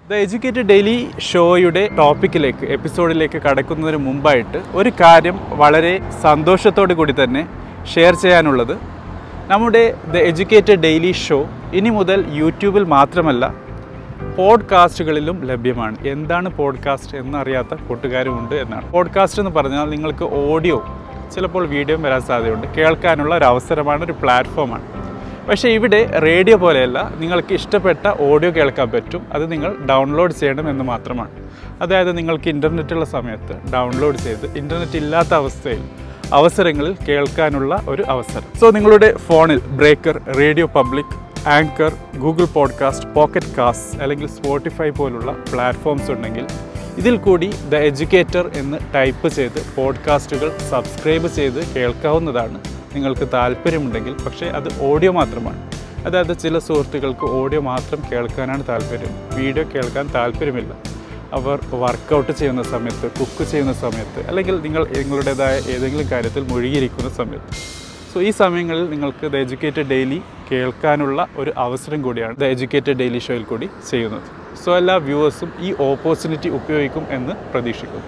the educated daily ഷോയുടെ ടോപ്പിക്കിലേക്ക് എപ്പിസോഡിലേക്ക് കടക്കുന്നതിന് മുമ്പായിട്ട് ഒരു കാര്യം വളരെ സന്തോഷത്തോടു കൂടി തന്നെ ഷെയർ ചെയ്യാനുള്ളത് നമ്മുടെ ദ എഡ്യൂക്കേറ്റഡ് ഡെയിലി ഷോ ഇനി മുതൽ യൂട്യൂബിൽ മാത്രമല്ല പോഡ്കാസ്റ്റുകളിലും ലഭ്യമാണ് എന്താണ് പോഡ്കാസ്റ്റ് എന്നറിയാത്ത കൂട്ടുകാരുമുണ്ട് എന്നാണ് പോഡ്കാസ്റ്റ് എന്ന് പറഞ്ഞാൽ നിങ്ങൾക്ക് ഓഡിയോ ചിലപ്പോൾ വീഡിയോയും വരാൻ സാധ്യതയുണ്ട് കേൾക്കാനുള്ള ഒരു അവസരമാണ് ഒരു പ്ലാറ്റ്ഫോമാണ് പക്ഷേ ഇവിടെ റേഡിയോ പോലെയല്ല നിങ്ങൾക്ക് ഇഷ്ടപ്പെട്ട ഓഡിയോ കേൾക്കാൻ പറ്റും അത് നിങ്ങൾ ഡൗൺലോഡ് ചെയ്യണം എന്ന് മാത്രമാണ് അതായത് നിങ്ങൾക്ക് ഇൻ്റർനെറ്റുള്ള സമയത്ത് ഡൗൺലോഡ് ചെയ്ത് ഇൻ്റർനെറ്റ് ഇല്ലാത്ത അവസ്ഥയിൽ അവസരങ്ങളിൽ കേൾക്കാനുള്ള ഒരു അവസരം സോ നിങ്ങളുടെ ഫോണിൽ breaker radio public anchor Google podcast pocket cast അല്ലെങ്കിൽ സ്പോട്ടിഫൈ പോലുള്ള പ്ലാറ്റ്ഫോംസ് ഉണ്ടെങ്കിൽ ഇതിൽ കൂടി ദ എഡ്യൂക്കേറ്റർ എന്ന് ടൈപ്പ് ചെയ്ത് പോഡ്കാസ്റ്റുകൾ സബ്സ്ക്രൈബ് ചെയ്ത് കേൾക്കാവുന്നതാണ് നിങ്ങൾക്ക് താല്പര്യമുണ്ടെങ്കിൽ പക്ഷേ അത് ഓഡിയോ മാത്രമാണ് അതായത് ചില സുഹൃത്തുക്കൾക്ക് ഓഡിയോ മാത്രം കേൾക്കാനാണ് താല്പര്യം വീഡിയോ കേൾക്കാൻ താല്പര്യമില്ല അവർ വർക്കൗട്ട് ചെയ്യുന്ന സമയത്ത് കുക്ക് ചെയ്യുന്ന സമയത്ത് അല്ലെങ്കിൽ നിങ്ങൾ നിങ്ങളുടേതായ ഏതെങ്കിലും കാര്യത്തിൽ മുഴുകിയിരിക്കുന്ന സമയത്ത് സോ ഈ സമയങ്ങളിൽ നിങ്ങൾക്ക് ദ എഡ്യൂക്കേറ്റഡ് ഡെയിലി കേൾക്കാനുള്ള ഒരു അവസരം കൂടിയാണ് ദ എഡ്യൂക്കേറ്റഡ് ഡെയിലി ഷോയിൽ കൂടി ചെയ്യുന്നത് സോ എല്ലാ വ്യൂവേഴ്സും ഈ ഓപ്പർച്യൂണിറ്റി ഉപയോഗിക്കും എന്ന് പ്രതീക്ഷിക്കുന്നു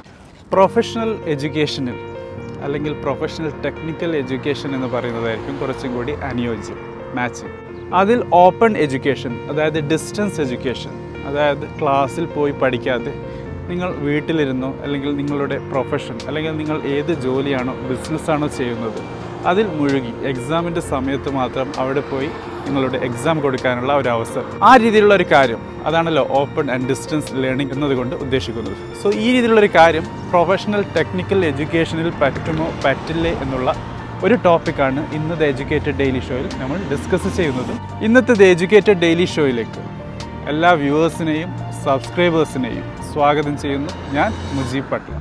പ്രൊഫഷണൽ എഡ്യൂക്കേഷനിൽ അല്ലെങ്കിൽ പ്രൊഫഷണൽ ടെക്നിക്കൽ എഡ്യൂക്കേഷൻ എന്ന് പറയുന്നതായിരിക്കും കുറച്ചും കൂടി അനുയോജ്യം മാച്ചിങ് അതിൽ ഓപ്പൺ എഡ്യൂക്കേഷൻ അതായത് ഡിസ്റ്റൻസ് എഡ്യൂക്കേഷൻ അതായത് ക്ലാസ്സിൽ പോയി പഠിക്കാതെ നിങ്ങൾ വീട്ടിലിരുന്നോ അല്ലെങ്കിൽ നിങ്ങളുടെ പ്രൊഫഷൻ അല്ലെങ്കിൽ നിങ്ങൾ ഏത് ജോലിയാണോ ബിസിനസ്സാണോ ചെയ്യുന്നത് അതിൽ മുഴുകി എക്സാമിൻ്റെ സമയത്ത് മാത്രം അവിടെ പോയി നിങ്ങളുടെ എക്സാം കൊടുക്കാനുള്ള ഒരു അവസരം ആ രീതിയിലുള്ള ഒരു കാര്യം അതാണല്ലോ ഓപ്പൺ ആൻഡ് ഡിസ്റ്റൻസ് ലേണിംഗ് എന്നതുകൊണ്ട് ഉദ്ദേശിക്കുന്നത് സോ ഈ രീതിയിലുള്ള ഒരു കാര്യം പ്രൊഫഷണൽ ടെക്നിക്കൽ എഡ്യൂക്കേഷനിൽ പറ്റുമോ പറ്റില്ലേ എന്നുള്ള ഒരു ടോപ്പിക്കാണ് ഇന്ന് ദ എഡ്യൂക്കേറ്റഡ് ഡെയിലി ഷോയിൽ നമ്മൾ ഡിസ്കസ് ചെയ്യുന്നത് ഇന്നത്തെ ദ എഡ്യൂക്കേറ്റഡ് ഡെയിലി ഷോയിലേക്ക് എല്ലാ വ്യൂവേഴ്സിനെയും സബ്സ്ക്രൈബേഴ്സിനെയും സ്വാഗതം ചെയ്യുന്നു ഞാൻ മുജീബ് പട്ല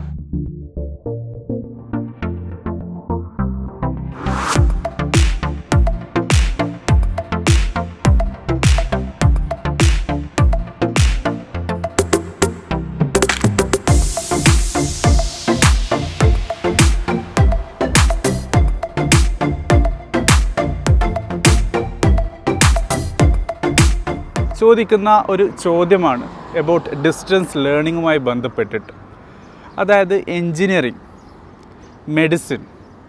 ചോദിക്കുന്ന ഒരു ചോദ്യമാണ് എബൌട്ട് ഡിസ്റ്റൻസ് ലേണിങ്ങുമായി ബന്ധപ്പെട്ടിട്ട് അതായത് engineering medicine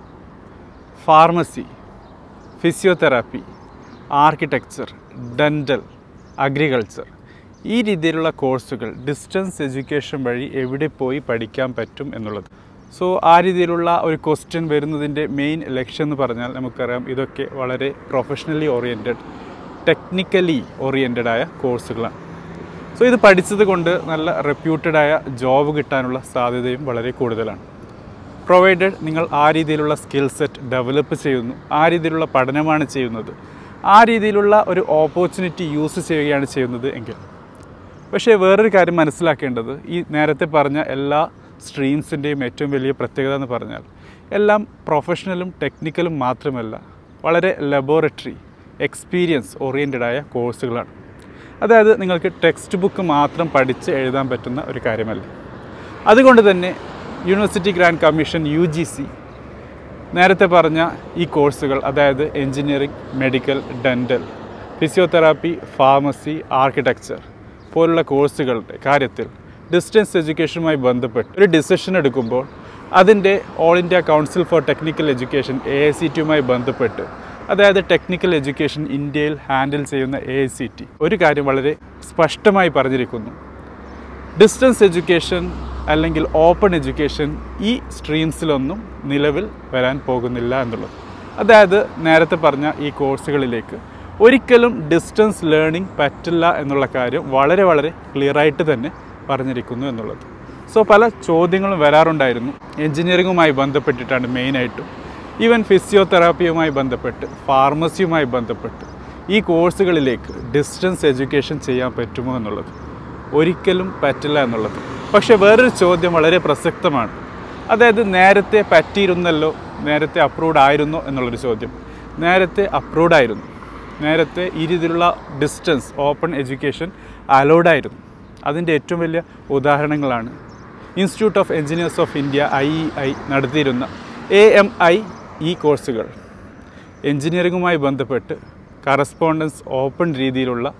pharmacy physiotherapy architecture dental agriculture ഈ രീതിയിലുള്ള കോഴ്സുകൾ ഡിസ്റ്റൻസ് എഡ്യൂക്കേഷൻ വഴി എവിടെ പോയി പഠിക്കാൻ പറ്റും എന്നുള്ളത് സോ ആ രീതിയിലുള്ള ഒരു ക്വസ്റ്റ്യൻ വരുന്നതിൻ്റെ മെയിൻ ലക്ഷ്യം എന്ന് പറഞ്ഞാൽ നമുക്കറിയാം ഇതൊക്കെ വളരെ പ്രൊഫഷണലി ഓറിയൻറ്റഡ് ടെക്നിക്കലി ഓറിയൻറ്റഡ് ആയ കോഴ്സുകളാണ് സോ ഇത് പഠിച്ചത് കൊണ്ട് നല്ല റെപ്യൂട്ടഡായ ജോബ് കിട്ടാനുള്ള സാധ്യതയും വളരെ കൂടുതലാണ് പ്രൊവൈഡഡ് നിങ്ങൾ ആ രീതിയിലുള്ള സ്കിൽ സെറ്റ് ഡെവലപ്പ് ചെയ്യുന്നു ആ രീതിയിലുള്ള പഠനമാണ് ചെയ്യുന്നത് ആ രീതിയിലുള്ള ഒരു ഓപ്പർച്യൂണിറ്റി യൂസ് ചെയ്യുകയാണ് ചെയ്യുന്നത് എങ്കിൽ പക്ഷേ വേറൊരു കാര്യം മനസ്സിലാക്കേണ്ടത് ഈ നേരത്തെ പറഞ്ഞ എല്ലാ സ്ട്രീംസിൻ്റെയും ഏറ്റവും വലിയ പ്രത്യേകത എന്ന് പറഞ്ഞാൽ എല്ലാം പ്രൊഫഷണലും ടെക്നിക്കലും മാത്രമല്ല വളരെ ലബോറട്ടറി എക്സ്പീരിയൻസ് ഓറിയൻറ്റഡ് ആയ കോഴ്സുകളാണ് അതായത് നിങ്ങൾക്ക് ടെക്സ്റ്റ് ബുക്ക് മാത്രം പഠിച്ച് എഴുതാൻ പറ്റുന്ന ഒരു കാര്യമല്ല അതുകൊണ്ട് തന്നെ university grant commission U G C നേരത്തെ പറഞ്ഞ ഈ കോഴ്സുകൾ അതായത് engineering medical dental physiotherapy pharmacy architecture പോലുള്ള കോഴ്സുകളുടെ കാര്യത്തിൽ ഡിസ്റ്റൻസ് എഡ്യൂക്കേഷനുമായി ബന്ധപ്പെട്ട് ഒരു ഡിസിഷൻ എടുക്കുമ്പോൾ അതിൻ്റെ all India council for technical education A I C ടിയുമായി ബന്ധപ്പെട്ട് അതായത് ടെക്നിക്കൽ എഡ്യൂക്കേഷൻ ഇന്ത്യയിൽ ഹാൻഡിൽ ചെയ്യുന്ന എ ഐ സി ടി ഒരു കാര്യം വളരെ സ്പഷ്ടമായി പറഞ്ഞിരിക്കുന്നു ഡിസ്റ്റൻസ് എഡ്യൂക്കേഷൻ അല്ലെങ്കിൽ ഓപ്പൺ എഡ്യൂക്കേഷൻ ഈ സ്ട്രീംസിലൊന്നും നിലവിൽ വരാൻ പോകുന്നില്ല എന്നുള്ളത് അതായത് നേരത്തെ പറഞ്ഞ ഈ കോഴ്സുകളിലേക്ക് ഒരിക്കലും ഡിസ്റ്റൻസ് ലേണിംഗ് പറ്റില്ല എന്നുള്ള കാര്യം വളരെ വളരെ ക്ലിയറായിട്ട് തന്നെ പറഞ്ഞിരിക്കുന്നു എന്നുള്ളത് സോ പല ചോദ്യങ്ങളും വരാറുണ്ടായിരുന്നു എൻജിനീയറിങ്ങുമായി ബന്ധപ്പെട്ടിട്ടാണ് മെയിനായിട്ടും ഈവൻ ഫിസിയോതെറാപ്പിയുമായി ബന്ധപ്പെട്ട് ഫാർമസിയുമായി ബന്ധപ്പെട്ട് ഈ കോഴ്സുകളിലേക്ക് ഡിസ്റ്റൻസ് എഡ്യൂക്കേഷൻ ചെയ്യാൻ പറ്റുമോ എന്നുള്ളത് ഒരിക്കലും പറ്റില്ല എന്നുള്ളത് പക്ഷേ വേറൊരു ചോദ്യം വളരെ പ്രസക്തമാണ് അതായത് നേരത്തെ പറ്റിയിരുന്നല്ലോ നേരത്തെ അപ്രൂവ്ഡ് ആയിരുന്നോ എന്നുള്ളൊരു ചോദ്യം നേരത്തെ അപ്രൂവ്ഡ് ആയിരുന്നു നേരത്തെ ഈ രീതിയിലുള്ള ഡിസ്റ്റൻസ് ഓപ്പൺ എഡ്യൂക്കേഷൻ അലൗഡ് ആയിരുന്നു അതിൻ്റെ ഏറ്റവും വലിയ ഉദാഹരണങ്ങളാണ് institute of engineers of India I E I നടത്തിയിരുന്ന എ എം ഐ ഈ കോഴ്സുകൾ എഞ്ചിനീയറിങ്ങുമായി ബന്ധപ്പെട്ട് കറസ്പോണ്ടൻസ് ഓപ്പൺ രീതിയിലുള്ള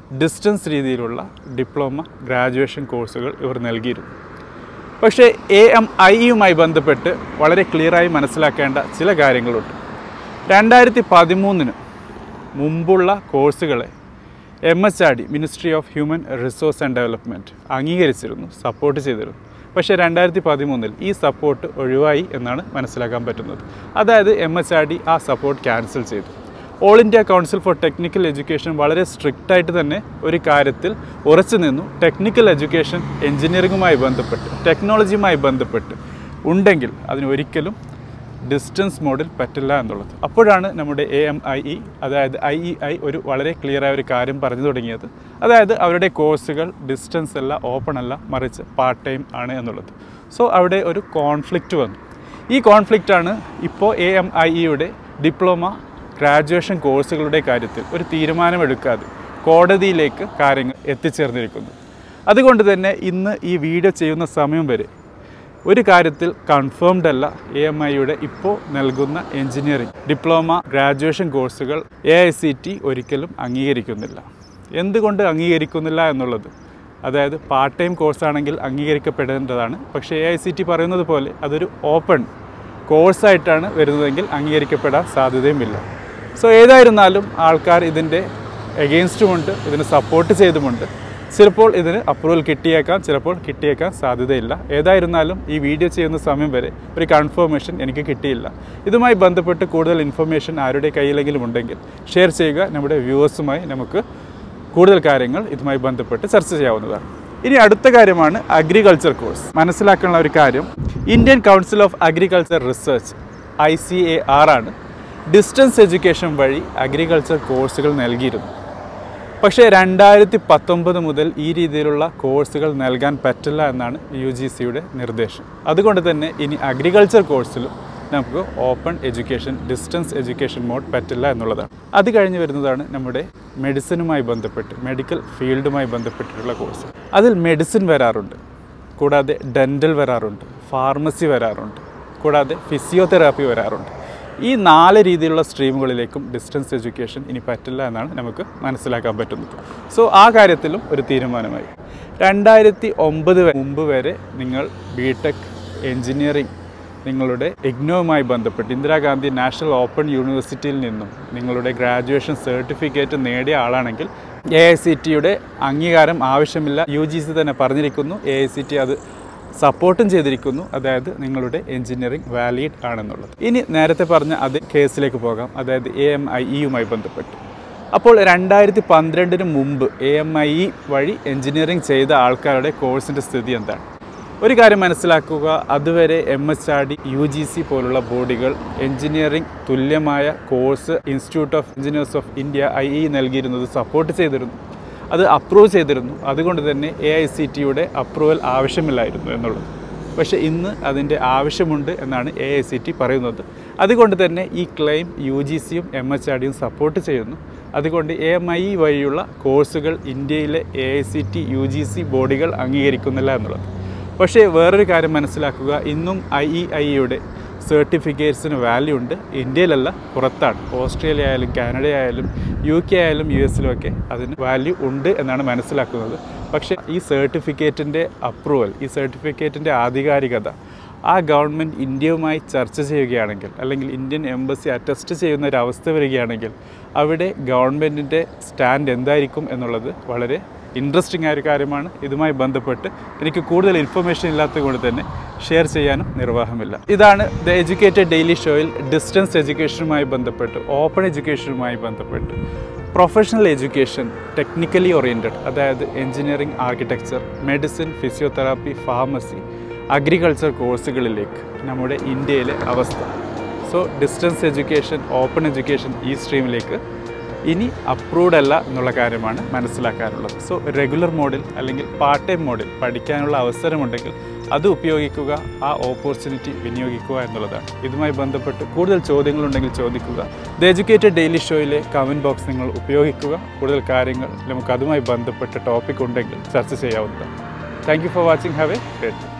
ഡിസ്റ്റൻസ് രീതിയിലുള്ള ഡിപ്ലോമ ഗ്രാജുവേഷൻ കോഴ്സുകൾ ഇവർ നൽകിയിരുന്നു പക്ഷേ എ എം ഐ യുമായി ബന്ധപ്പെട്ട് വളരെ ക്ലിയറായി മനസ്സിലാക്കേണ്ട ചില കാര്യങ്ങളുണ്ട് രണ്ടായിരത്തി പതിമൂന്നിന് മുമ്പുള്ള കോഴ്സുകളെ M H R D ministry of human resource and development അംഗീകരിച്ചിരുന്നു സപ്പോർട്ട് ചെയ്തിരുന്നു പക്ഷേ രണ്ടായിരത്തി പതിമൂന്നിൽ ഈ സപ്പോർട്ട് ഒഴിവായി എന്നാണ് മനസ്സിലാക്കാൻ പറ്റുന്നത് അതായത് എം എച്ച് ആർ ഡി ആ സപ്പോർട്ട് ക്യാൻസൽ ചെയ്തു all India council for technical education വളരെ സ്ട്രിക്റ്റ് ആയിട്ട് തന്നെ ഒരു കാര്യത്തിൽ ഉറച്ചു നിന്നു ടെക്നിക്കൽ എഡ്യൂക്കേഷൻ എഞ്ചിനീയറിംഗുമായി ബന്ധപ്പെട്ട് ടെക്നോളജിയുമായി ബന്ധപ്പെട്ട് ഉണ്ടെങ്കിൽ അതിന് ഒരിക്കലും ഡിസ്റ്റൻസ് മോഡിൽ പറ്റില്ല എന്നുള്ളത് അപ്പോഴാണ് നമ്മുടെ എ എം ഐ ഇ അതായത് ഐ ഇ ഐ ഒരു വളരെ ക്ലിയർ ആയ ഒരു കാര്യം പറഞ്ഞു തുടങ്ങിയത് അതായത് അവരുടെ കോഴ്സുകൾ ഡിസ്റ്റൻസ് അല്ല ഓപ്പൺ അല്ല മറിച്ച് പാർട്ട് ടൈം ആണ് എന്നുള്ളത് സോ അവിടെ ഒരു കോൺഫ്ലിക്റ്റ് വന്നു ഈ കോൺഫ്ലിക്റ്റ് ആണ് ഇപ്പോൾ എ എം ഐ ഇയുടെ ഡിപ്ലോമ ഗ്രാജുവേഷൻ കോഴ്സുകളുടെ കാര്യത്തിൽ ഒരു തീരുമാനമെടുക്കാതെ കോടതിയിലേക്ക് കാര്യങ്ങൾ എത്തിച്ചേർന്നിരിക്കുന്നു അതുകൊണ്ട് തന്നെ ഇന്ന് ഈ വീഡിയോ ചെയ്യുന്ന സമയം വരെ ഒരു കാര്യത്തിൽ കൺഫേംഡ് അല്ല എ എം ഐയുടെ ഇപ്പോൾ നൽകുന്ന എഞ്ചിനീയറിംഗ് ഡിപ്ലോമ ഗ്രാജുവേഷൻ കോഴ്സുകൾ എ ഐ സി ടി ഒരിക്കലും അംഗീകരിക്കുന്നില്ല എന്തുകൊണ്ട് അംഗീകരിക്കുന്നില്ല എന്നുള്ളത് അതായത് പാർട്ട് ടൈം കോഴ്സാണെങ്കിൽ അംഗീകരിക്കപ്പെടേണ്ടതാണ് പക്ഷേ എ ഐ സി ടി പറയുന്നത് പോലെ അതൊരു ഓപ്പൺ കോഴ്സായിട്ടാണ് വരുന്നതെങ്കിൽ അംഗീകരിക്കപ്പെടാൻ സാധ്യതയുമില്ല സോ ഏതായിരുന്നാലും ആൾക്കാർ ഇതിൻ്റെ എഗെയിൻസ്റ്റുമുണ്ട് ഇതിന് സപ്പോർട്ട് ചെയ്തുമുണ്ട് ചിലപ്പോൾ ഇതിന് അപ്രൂവൽ കിട്ടിയേക്കാം ചിലപ്പോൾ കിട്ടിയേക്കാൻ സാധ്യതയില്ല ഏതായിരുന്നാലും ഈ വീഡിയോ ചെയ്യുന്ന സമയം വരെ ഒരു കൺഫർമേഷൻ എനിക്ക് കിട്ടിയില്ല ഇതുമായി ബന്ധപ്പെട്ട് കൂടുതൽ ഇൻഫർമേഷൻ ആരുടെ കയ്യിലെങ്കിലും ഉണ്ടെങ്കിൽ ഷെയർ ചെയ്യുക നമ്മുടെ വ്യൂവേഴ്സുമായി നമുക്ക് കൂടുതൽ കാര്യങ്ങൾ ഇതുമായി ബന്ധപ്പെട്ട് ചർച്ച ചെയ്യാവുന്നതാണ് ഇനി അടുത്ത കാര്യമാണ് അഗ്രികൾച്ചർ കോഴ്സ് മനസ്സിലാക്കാനുള്ള ഒരു കാര്യം Indian council of agriculture research I C A R ആണ് ഡിസ്റ്റൻസ് എഡ്യൂക്കേഷൻ വഴി അഗ്രികൾച്ചർ കോഴ്സുകൾ നൽകിയിരുന്നു പക്ഷേ രണ്ടായിരത്തി പത്തൊമ്പത് മുതൽ ഈ രീതിയിലുള്ള കോഴ്സുകൾ നൽകാൻ പറ്റില്ല എന്നാണ് യു ജി സിയുടെ നിർദ്ദേശം അതുകൊണ്ട് തന്നെ ഇനി അഗ്രികൾച്ചർ കോഴ്സിലും നമുക്ക് open education distance education mode പറ്റില്ല എന്നുള്ളതാണ് അത് കഴിഞ്ഞ് വരുന്നതാണ് നമ്മുടെ മെഡിസിനുമായി ബന്ധപ്പെട്ട് മെഡിക്കൽ ഫീൽഡുമായി ബന്ധപ്പെട്ടിട്ടുള്ള കോഴ്സ് അതിൽ മെഡിസിൻ വരാറുണ്ട് കൂടാതെ ഡെൻറ്റൽ വരാറുണ്ട് ഫാർമസി വരാറുണ്ട് കൂടാതെ ഫിസിയോതെറാപ്പി വരാറുണ്ട് ഈ നാല് രീതിയിലുള്ള സ്ട്രീമുകളിലേക്കും ഡിസ്റ്റൻസ് എഡ്യൂക്കേഷൻ ഇനി പറ്റില്ല എന്നാണ് നമുക്ക് മനസ്സിലാക്കാൻ പറ്റുന്നത് സോ ആ കാര്യത്തിലും ഒരു തീരുമാനമായി രണ്ടായിരത്തി ഒമ്പത് മുമ്പ് വരെ നിങ്ങൾ ബി ടെക് എൻജിനീയറിംഗ് നിങ്ങളുടെ ഇഗ്നോവുമായി ബന്ധപ്പെട്ട് ഇന്ദിരാഗാന്ധി നാഷണൽ ഓപ്പൺ യൂണിവേഴ്സിറ്റിയിൽ നിന്നും നിങ്ങളുടെ ഗ്രാജുവേഷൻ സർട്ടിഫിക്കറ്റ് നേടിയ ആളാണെങ്കിൽ എ ഐ സി ടിയുടെ അംഗീകാരം ആവശ്യമില്ല യു ജി സി തന്നെ പറഞ്ഞിരിക്കുന്നു എ ഐ സി ടി അത് സപ്പോർട്ടും ചെയ്തിരിക്കുന്നു അതായത് നിങ്ങളുടെ എഞ്ചിനീയറിംഗ് വാലിഡ് ആണെന്നുള്ളത് ഇനി നേരത്തെ പറഞ്ഞ അതേ കേസിലേക്ക് പോകാം അതായത് എ എം ഐ ഇയുമായി ബന്ധപ്പെട്ട് അപ്പോൾ രണ്ടായിരത്തി പന്ത്രണ്ടിന് മുമ്പ് എ എം ഐ ഇ വഴി എഞ്ചിനീയറിംഗ് ചെയ്ത ആൾക്കാരുടെ കോഴ്സിൻ്റെ സ്ഥിതി എന്താണ് ഒരു കാര്യം മനസ്സിലാക്കുക അതുവരെ M H R D U G C പോലുള്ള ബോഡികൾ എഞ്ചിനീയറിംഗ് തുല്യമായ course institute of engineers of India I E നൽകിയിരുന്നത് സപ്പോർട്ട് ചെയ്തിരുന്നു അത് അപ്രൂവ് ചെയ്തിരുന്നു അതുകൊണ്ട് തന്നെ എ ഐ സി ടിയുടെ അപ്രൂവൽ ആവശ്യമില്ലായിരുന്നു എന്നുള്ളത് പക്ഷേ ഇന്ന് അതിൻ്റെ ആവശ്യമുണ്ട് എന്നാണ് എ ഐ സി ടി പറയുന്നത് അതുകൊണ്ട് തന്നെ ഈ ക്ലെയിം യു ജി സിയും എം എച്ച് ആർ ഡിയും സപ്പോർട്ട് ചെയ്യുന്നു അതുകൊണ്ട് എ എം ഐ വഴിയുള്ള കോഴ്സുകൾ ഇന്ത്യയിലെ A I C T U G C ബോഡികൾ അംഗീകരിക്കുന്നില്ല എന്നുള്ളത് പക്ഷേ വേറൊരു കാര്യം മനസ്സിലാക്കുക ഇന്നും ഐ ഇ ഐയുടെ സർട്ടിഫിക്കറ്റ്സിന് വാല്യൂ ഉണ്ട് ഇന്ത്യയിലല്ല പുറത്താണ് ഓസ്ട്രേലിയ ആയാലും കാനഡ ആയാലും യു കെ ആയാലും യു എസിലും ഒക്കെ അതിന് വാല്യൂ ഉണ്ട് എന്നാണ് മനസ്സിലാക്കുന്നത് പക്ഷേ ഈ സർട്ടിഫിക്കറ്റിൻ്റെ അപ്രൂവൽ ഈ സർട്ടിഫിക്കറ്റിൻ്റെ ആധികാരികത ആ ഗവൺമെൻറ് ഇന്ത്യയുമായി ചർച്ച ചെയ്യുകയാണെങ്കിൽ അല്ലെങ്കിൽ ഇന്ത്യൻ എംബസി അറ്റസ്റ്റ് ചെയ്യുന്ന ഒരു അവസ്ഥ വരികയാണെങ്കിൽ അവിടെ ഗവൺമെൻറ്റിൻ്റെ സ്റ്റാൻഡ് എന്തായിരിക്കും എന്നുള്ളത് വളരെ ഇൻട്രസ്റ്റിംഗ് ആയ ഒരു കാര്യമാണ് ഇതുമായി ബന്ധപ്പെട്ട് എനിക്ക് കൂടുതൽ ഇൻഫർമേഷൻ ഇല്ലാത്തത് കൊണ്ട് തന്നെ ഷെയർ ചെയ്യാനും നിർവാഹമില്ല ഇതാണ് ദ എഡ്യൂക്കേറ്റഡ് ഡെയിലി ഷോയിൽ ഡിസ്റ്റൻസ് എഡ്യൂക്കേഷനുമായി ബന്ധപ്പെട്ട് ഓപ്പൺ എഡ്യൂക്കേഷനുമായി ബന്ധപ്പെട്ട് പ്രൊഫഷണൽ എഡ്യൂക്കേഷൻ ടെക്നിക്കലി ഓറിയൻറ്റഡ് അതായത് engineering architecture medicine physiotherapy pharmacy agriculture കോഴ്സുകളിലേക്ക് നമ്മുടെ ഇന്ത്യയിലെ അവസ്ഥ so distance education open education ഈ സ്ട്രീമിലേക്ക് ഇനി അപ്രൂവ്ഡ് അല്ല എന്നുള്ള കാര്യമാണ് മനസ്സിലാക്കാനുള്ളത് സോ റെഗുലർ മോഡിൽ അല്ലെങ്കിൽ പാർട്ട് ടൈം മോഡിൽ പഠിക്കാനുള്ള അവസരമുണ്ടെങ്കിൽ അത് ഉപയോഗിക്കുക ആ ഓപ്പർച്യൂണിറ്റി വിനിയോഗിക്കുക എന്നുള്ളതാണ് ഇതുമായി ബന്ധപ്പെട്ട് കൂടുതൽ ചോദ്യങ്ങളുണ്ടെങ്കിൽ ചോദിക്കുക ദ എഡ്യൂക്കേറ്റഡ് ഡെയിലി ഷോയിലെ കമൻറ്റ് ബോക്സ് നിങ്ങൾ ഉപയോഗിക്കുക കൂടുതൽ കാര്യങ്ങൾ നമുക്ക് അതുമായി ബന്ധപ്പെട്ട ടോപ്പിക് ഉണ്ടെങ്കിൽ ചർച്ച ചെയ്യാവുന്നതാണ് thank you for watching have a great